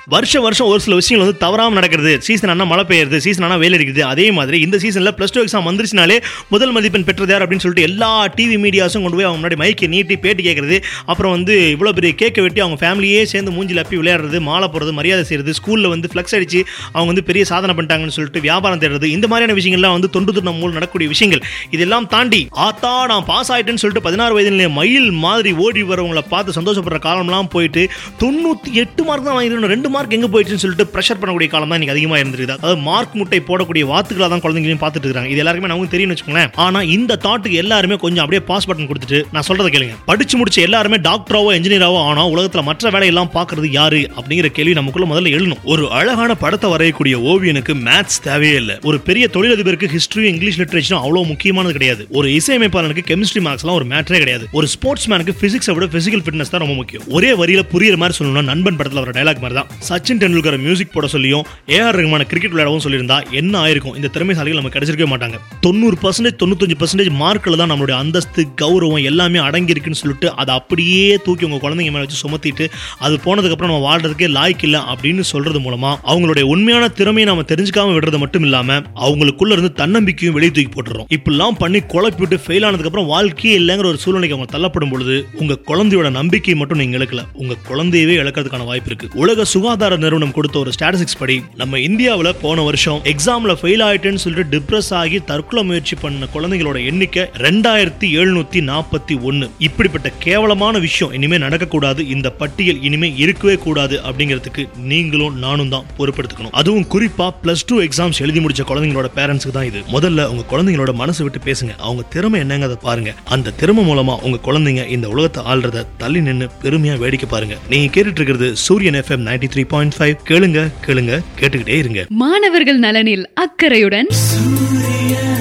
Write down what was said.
வருஷம் வருஷம் ஒரு சில விஷயங்கள் வந்து தவறாம நடக்கிறது சீசன் ஆனா மழை பெய்யுறது சீசன் ஆனா வெயில் அடிக்குது அதே மாதிரி இந்த சீசன்ல பிளஸ் டூ எக்ஸாம் வந்துருச்சுனாலே முதல் மதிப்பெண் பெற்றது யார் அப்படின்னு சொல்லிட்டு எல்லா டிவி மீடியாஸும் கொண்டு போய் அவங்க முன்னாடி மைக்கை நீட்டி பேட்டி கேட்கறது அப்புறம் வந்து இவ்வளோ பெரிய கேக்கை வெட்டி அவங்க ஃபேமிலியே சேர்ந்து மூஞ்சில் அப்பி விளையாடுறது மாலை போடுறது மரியாதை செய்யறது ஸ்கூலில் வந்து ஃப்ளெக்ஸ் அடிச்சு அவங்க வந்து பெரிய சாதனை பண்ணிட்டாங்கன்னு சொல்லிட்டு வியாபாரம் தேடுறது இந்த மாதிரியான விஷயங்கள்லாம் வந்து தொண்டு துண்ணம் மூலம் நடக்கக்கூடிய விஷயங்கள் இதெல்லாம் தாண்டி ஆத்தா நான் பாஸ் ஆயிட்டேன்னு சொல்லிட்டு பதினாறு வயதிலே மயில் மாதிரி ஓடி வரவங்களை பார்த்து சந்தோஷப்படுற காலம்லாம் போயிட்டு தொண்ணூற்றி எட்டு மார்க் தான் வாங்கிருக்கணும் ரெண்டு மார்க் எங்கே போயிடுச்சுன்னு சொல்லிட்டு ப்ரெஷர் பண்ணக்கூடிய காலம் தான் இன்னைக்கு அதிகமாக இருந்திருக்கு அதாவது மார்க் முட்டை போடக்கூடிய வாத்துக்களாக தான் குழந்தைங்களையும் பார்த்துட்டு இருக்காங்க இது எல்லாருக்குமே நமக்கு தெரியும்னு வச்சுக்கோங்களேன் ஆனால் இந்த தாட்டுக்கு எல்லாருமே கொஞ்சம் அப்படியே பாஸ் பட்டன் கொடுத்துட்டு நான் சொல்றதை கேளுங்க படிச்சு முடிச்ச எல்லாருமே டாக்டராவோ இன்ஜினியராவோ ஆனா உலகத்துல மற்ற வேலையெல்லாம் பார்க்கறது யாரு அப்படிங்கிற கேள்வி நமக்குள்ள முதல்ல எழுணும் ஒரு அழகான படத்தை வரையக்கூடிய ஓவியனுக்கு மேத்ஸ் தேவையே இல்லை ஒரு பெரிய தொழிலதிபருக்கு ஹிஸ்டரி இங்கிலீஷ் லிட்ரேச்சரும் அவ்வளவு முக்கியமானது கிடையாது ஒரு இசையமைப்பாளனுக்கு கெமிஸ்ட்ரி மார்க்ஸ்லாம் ஒரு மேட்டரே கிடையாது ஒரு ஸ்போர்ட்ஸ் மேனுக்கு பிசிக்ஸை விட பிசிக்கல் ஃபிட்னஸ் தான் ரொம்ப முக்கியம் ஒரே வரியில புரியுற மாதிரி சொல்லணும்னா நண்பன் படத்துல வர டயலாக் மாதிரி தான் சச்சின் டெண்டுல்கர் மியூசிக் போட சொல்லியும் ஏஆர் ரஹ்மான கிரிக்கெட் விளையாடவும் சொல்லியிருந்தா என்ன ஆயிருக்கும் இந்த திறமைசாலிகள் நமக்கு கிடைச்சிருக்கவே மாட்டாங்க தொண்ணூறு பர்சன்டேஜ் தொண்ணூத்தஞ்சு பர்சன்டேஜ் மார்க்கில் தான் நம்மளுடைய அந்தஸ்து கௌரவம் எல்லாமே அடங்கி இருக்குன்னு சொல்லிட்டு அதை அப்படியே தூக்கி உங்க குழந்தைங்க மேலே வச்சு சுமத்திட்டு அது போனதுக்கப்புறம் நம்ம வாழ்றதுக்கே லாய்க்கு இல்லை அப்படின்னு சொல்றது மூலமா அவங்களுடைய உண்மையான திறமையை நாம தெரிஞ்சுக்காம விடுறது மட்டும் இல்லாம அவங்களுக்குள்ள இருந்து தன்னம்பிக்கையும் வெளியே தூக்கி போட்டுறோம் இப்படிலாம் பண்ணி குழப்பி விட்டு ஃபெயில் ஆனதுக்கப்புறம் வாழ்க்கையே இல்லைங்கிற ஒரு சூழ்நிலைக்கு அவங்க தள்ளப்படும் பொழுது உங்க குழந்தையோட நம்பிக்கை மட்டும் நீங்க இழக்கல உங்க குழந்தையவே இழக்கிறதுக்கான வாய்ப்பு இருக்கு உலக சுகாதார நிறுவனம் கொடுத்த ஒரு ஸ்டாட்டிஸ்டிக்ஸ் படி நம்ம இந்தியாவில் போன வருஷம் எக்ஸாம்ல ஃபெயில் ஆயிட்டேன்னு சொல்லிட்டு டிப்ரெஸ் ஆகி தற்கொலை முயற்சி பண்ண குழந்தைகளோட எண்ணிக்கை ரெண்டாயிரத்தி எழுநூத்தி நாற்பத்தி ஒன்னு இப்படிப்பட்ட கேவலமான விஷயம் இனிமே நடக்கக்கூடாது இந்த பட்டியல் இனிமே இருக்கவே கூடாது அப்படிங்கிறதுக்கு நீங்களும் நானும் தான் பொறுப்பெடுத்துக்கணும் அதுவும் குறிப்பா பிளஸ் டூ எக்ஸாம்ஸ் எழுதி முடிச்ச குழந்தைங்களோட பேரண்ட்ஸ்க்கு தான் இது முதல்ல உங்க குழந்தைங்களோட மனசு விட்டு பேசுங்க அவங்க திறமை என்னங்கிறத பாருங்க அந்த திறமை மூலமா உங்க குழந்தைங்க இந்த உலகத்தை ஆள்றத தள்ளி நின்னு பெருமையா வேடிக்கை பாருங்க நீங்க கேட்டுட்டு இருக்கிறது Suryan FM ninety three point five கேளுங்க கேளுங்க கேட்டுக்கிட்டே இருங்க மாணவர்கள் நலனில் அக்கறையுடன்